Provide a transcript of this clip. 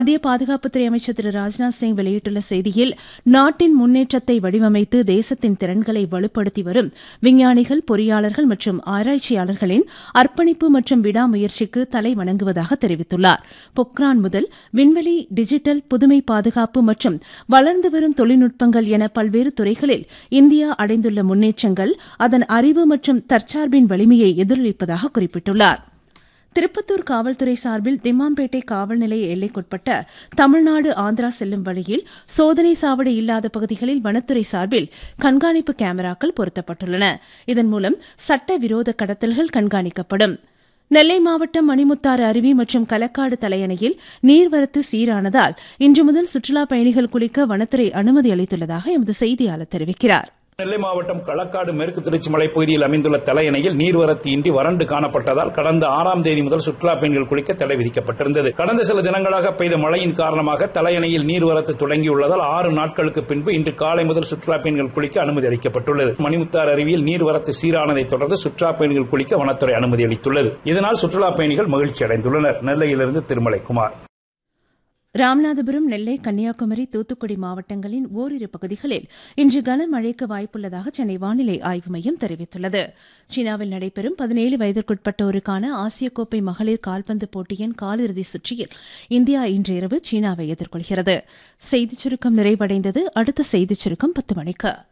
மத்திய பாதுகாப்புத்துறை அமைச்சர் திரு ராஜ்நாத் சிங் வெளியிட்டுள்ள செய்தியில் நாட்டின் முன்னேற்றத்தை வடிவமைத்து தேசத்தின் திறன்களை வலுப்படுத்தி வரும் விஞ்ஞானிகள் பொறியாளர்கள் மற்றும் ஆராய்ச்சியாளர்களின் அர்ப்பணிப்பு மற்றும் விடாமுயற்சிக்கு தலை வணங்குவதாக தெரிவித்துள்ளார் பொக்ரான் முதல் விண்வெளி டிஜிட்டல் புதுமை பாதுகாப்பு மற்றும் வளர்ந்து வரும் தொழில்நுட்பங்கள் என பல்வேறு துறைகளில் இந்தியா அடைந்துள்ள முன்னேற்றங்கள் அதன் அறிவு மற்றும் தற்சார்பின் வலிமையை எதிரொலிப்பதாக குறிப்பிட்டுள்ளார் திருப்பத்தூர் காவல்துறை சார்பில் திம்மாம்பேட்டை காவல் நிலைய எல்லைக்குட்பட்ட தமிழ்நாடு ஆந்திரா செல்லும் வழியில் சோதனை சாவடி இல்லாத பகுதிகளில் வனத்துறை சார்பில் கண்காணிப்பு கேமராக்கள் பொருத்தப்பட்டுள்ளன இதன் மூலம் சட்டவிரோத கடத்தல்கள் கண்காணிக்கப்படும் நெல்லை மாவட்டம் மணிமுத்தாறு அருவி மற்றும் களக்காடு தலையணையில் நீர்வரத்து சீரானதால் இன்று முதல் சுற்றுலாப் பயணிகள் குளிக்க வனத்துறை அனுமதி அளித்துள்ளதாக எமது செய்தியாளர் தெரிவிக்கிறார் நெல்லை மாவட்டம் களக்காடு மேற்கு திருச்சி மலைப்பகுதியில் அமைந்துள்ள தலையணையில் நீர்வரத்து இன்றி வறண்டு காணப்பட்டதால் கடந்த ஆறாம் தேதி முதல் சுற்றுலா பயணிகள் குளிக்க தடை விதிக்கப்பட்டிருந்தது கடந்த சில தினங்களாக பெய்த மழையின் காரணமாக தலையணையில் நீர்வரத்து தொடங்கியுள்ளதால் ஆறு நாட்களுக்கு பின்பு இன்று காலை முதல் சுற்றுலா பயணிகள் குளிக்க அனுமதி அளிக்கப்பட்டுள்ளது மணிமுத்தார் அருவியில் நீர்வரத்து சீரானதைத் தொடர்ந்து சுற்றுலா பயணிகள் குளிக்க வனத்துறை அனுமதி அளித்துள்ளது இதனால் சுற்றுலா பயணிகள் மகிழ்ச்சி அடைந்துள்ளனர் நெல்லையிலிருந்து திருமலைக்குமார் ராமநாதபுரம் நெல்லை கன்னியாகுமரி தூத்துக்குடி மாவட்டங்களின் ஓரிரு பகுதிகளில் இன்று கனமழைக்கு வாய்ப்புள்ளதாக சென்னை வானிலை ஆய்வு மையம் தெரிவித்துள்ளது சீனாவில் நடைபெறும் பதினேழு வயதிற்குட்பட்டோருக்கான ஆசிய கோப்பை மகளிர் கால்பந்து போட்டியின் காலிறுதி சுற்றில் இந்தியா இன்று இரவு சீனாவை எதிர்கொள்கிறது செய்திச் சுருக்கம் நிறைவடைந்தது அடுத்த செய்திச் சுருக்கம் பத்து மணிக்கு